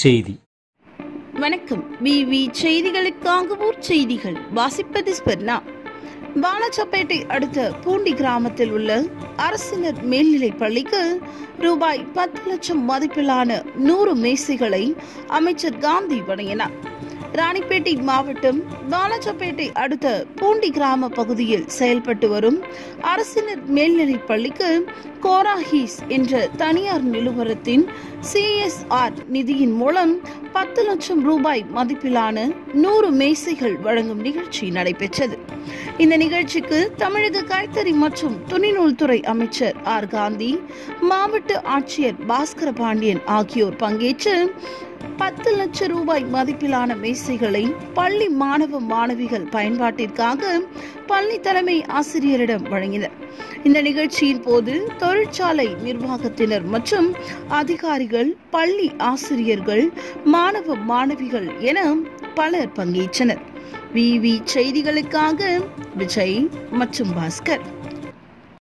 செய்தி வணக்கம் பிவி செய்திகளுக்காக ஊர் செய்திகள் வாசிப்பது ஸ்பெர்னா வாலாச்சப்பேட்டை அடுத்த பூண்டி கிராமத்தில் உள்ள அரசினர் மேல்நிலைப் பள்ளிக்கு ரூபாய் பத்து லட்சம் மதிப்பிலான நூறு மேசைகளை அமைச்சர் காந்தி வழங்கினார் ராணிப்பேட்டை மாவட்டம் வாலாச்சப்பேட்டை அடுத்த பூண்டி கிராம பகுதியில் செயல்பட்டு வரும் அரசினர் மேல்நிலைப் பள்ளிக்கு கோராஹீஸ் என்ற தனியார் நிறுவனத்தின் சிஎஸ்ஆர் நிதியின் மூலம் பத்து லட்சம் ரூபாய் மதிப்பிலான நூறு மேசைகள் வழங்கும் நிகழ்ச்சி நடைபெற்றது இந்த நிகழ்ச்சிக்கு தமிழக கைத்தறி மற்றும் துணிநூல்துறை அமைச்சர் ஆர் காந்தி மாவட்ட ஆட்சியர் பாஸ்கர பாண்டியன் ஆகியோர் பங்கேற்று பத்து லட்சம் ரூபாய் மதிப்பிலான மேசைகளை பள்ளி மாணவ மாணவிகள் பயன்பாட்டிற்காக பள்ளி தலைமை ஆசிரியரிடம் வழங்கினர் இந்த நிகழ்ச்சியின் போது தொழிற்சாலை நிர்வாகத்தினர் மற்றும் அதிகாரிகள் பள்ளி ஆசிரியர்கள் மாணவ மாணவிகள் என பலர் பங்கேற்றனர் விவி செய்திகளுக்காக விஜய் மற்றும் பாஸ்கர்